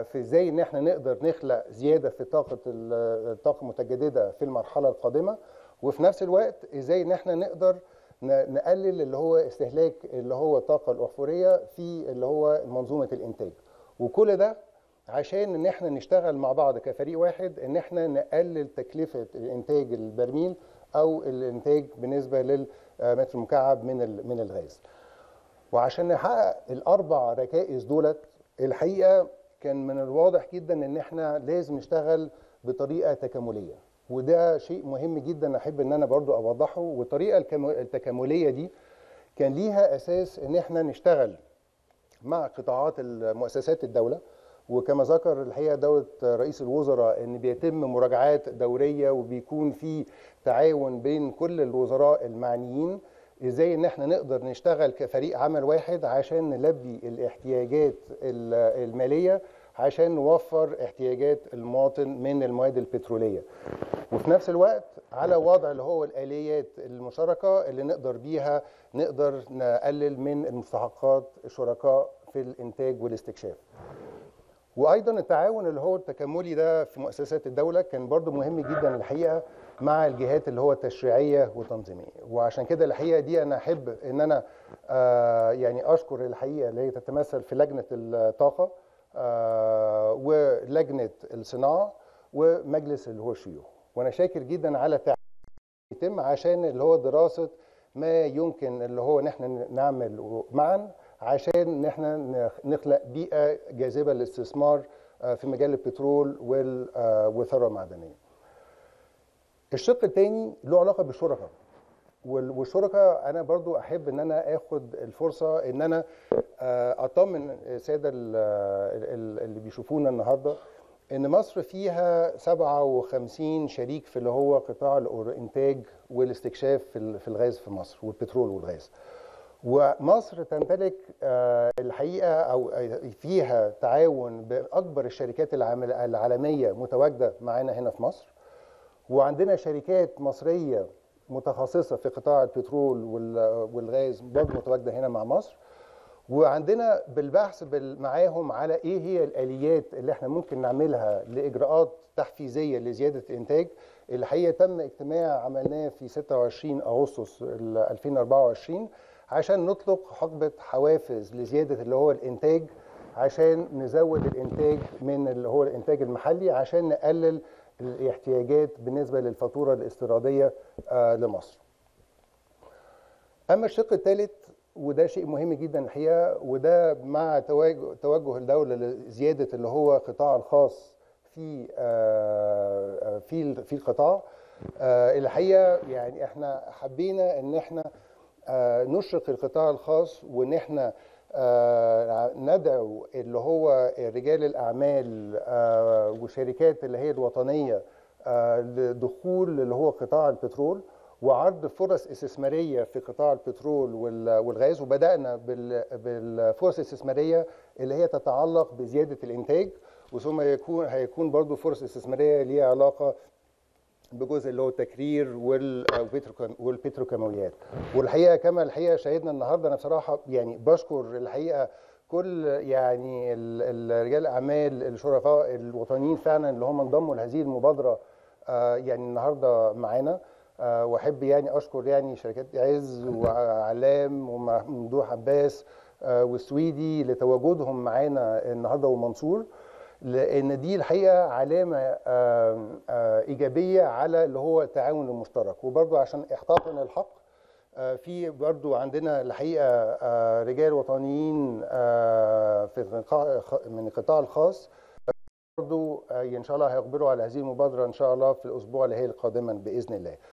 في ازاي ان احنا نقدر نخلق زياده في طاقه الطاقه المتجدده في المرحله القادمه وفي نفس الوقت ازاي ان احنا نقدر نقلل اللي هو استهلاك اللي هو الطاقه الاحفوريه في اللي هو منظومه الانتاج وكل ده عشان ان احنا نشتغل مع بعض كفريق واحد ان احنا نقلل تكلفه انتاج البرميل او الانتاج بالنسبه للمتر المكعب من من الغاز وعشان نحقق الاربع ركائز دولت الحقيقه كان من الواضح جدا ان احنا لازم نشتغل بطريقه تكامليه وده شيء مهم جدا احب ان انا برضو اوضحه والطريقه التكامليه دي كان ليها اساس ان احنا نشتغل مع قطاعات مؤسسات الدوله وكما ذكر الحقيقه دوله رئيس الوزراء ان بيتم مراجعات دوريه وبيكون في تعاون بين كل الوزراء المعنيين ازاي ان احنا نقدر نشتغل كفريق عمل واحد عشان نلبي الاحتياجات الماليه عشان نوفر احتياجات المواطن من المواد البتروليه وفي نفس الوقت على وضع اللي هو الاليات المشتركه اللي نقدر بيها نقدر نقلل من المستحقات الشركاء في الانتاج والاستكشاف وايضا التعاون اللي هو التكاملي ده في مؤسسات الدوله كان برضو مهم جدا الحقيقه مع الجهات اللي هو التشريعيه والتنظيميه وعشان كده الحقيقه دي انا احب ان انا آه يعني اشكر الحقيقه اللي هي تتمثل في لجنه الطاقه آه ولجنه الصناعه ومجلس اللي هو الشيوخ وانا شاكر جدا على التعاون يتم عشان اللي هو دراسه ما يمكن اللي هو نحن نعمل معا عشان ان احنا نخلق بيئه جاذبه للاستثمار في مجال البترول والثروه المعدنيه. الشق الثاني له علاقه بالشركاء والشركاء انا برضو احب ان انا اخد الفرصه ان انا اطمن الساده اللي بيشوفونا النهارده ان مصر فيها 57 شريك في اللي هو قطاع الانتاج والاستكشاف في الغاز في مصر والبترول والغاز. ومصر تمتلك الحقيقه او فيها تعاون باكبر الشركات العالميه متواجده معانا هنا في مصر وعندنا شركات مصريه متخصصه في قطاع البترول والغاز برضه متواجده هنا مع مصر وعندنا بالبحث معاهم على ايه هي الاليات اللي احنا ممكن نعملها لاجراءات تحفيزيه لزياده الانتاج الحقيقه تم اجتماع عملناه في 26 اغسطس 2024 عشان نطلق حقبه حوافز لزياده اللي هو الانتاج عشان نزود الانتاج من اللي هو الانتاج المحلي عشان نقلل الاحتياجات بالنسبه للفاتوره الاستيراديه آه لمصر. اما الشق الثالث وده شيء مهم جدا الحقيقه وده مع توجه, توجه الدوله لزياده اللي هو القطاع الخاص في آه في في القطاع آه الحقيقه يعني احنا حبينا ان احنا آه نشرق القطاع الخاص وان احنا آه ندعو اللي هو رجال الاعمال آه وشركات اللي هي الوطنيه لدخول اللي هو قطاع البترول وعرض فرص استثماريه في قطاع البترول والغاز وبدانا بالفرص الاستثماريه اللي هي تتعلق بزياده الانتاج وثم يكون هيكون برضو فرص استثماريه ليها علاقه بجزء اللي هو التكرير والبتروكيماويات والحقيقه كما الحقيقه شاهدنا النهارده انا بصراحه يعني بشكر الحقيقه كل يعني رجال الاعمال الشرفاء الوطنيين فعلا اللي هم انضموا لهذه المبادره يعني النهارده معانا واحب يعني اشكر يعني شركات عز وعلام وممدوح عباس والسويدي لتواجدهم معانا النهارده ومنصور لان دي الحقيقه علامه ايجابيه على اللي هو التعاون المشترك وبرضو عشان احقاقا الحق في برضو عندنا الحقيقه رجال وطنيين في من القطاع الخاص برضو ان شاء الله هيقبلوا على هذه المبادره ان شاء الله في الاسبوع اللي هي القادما باذن الله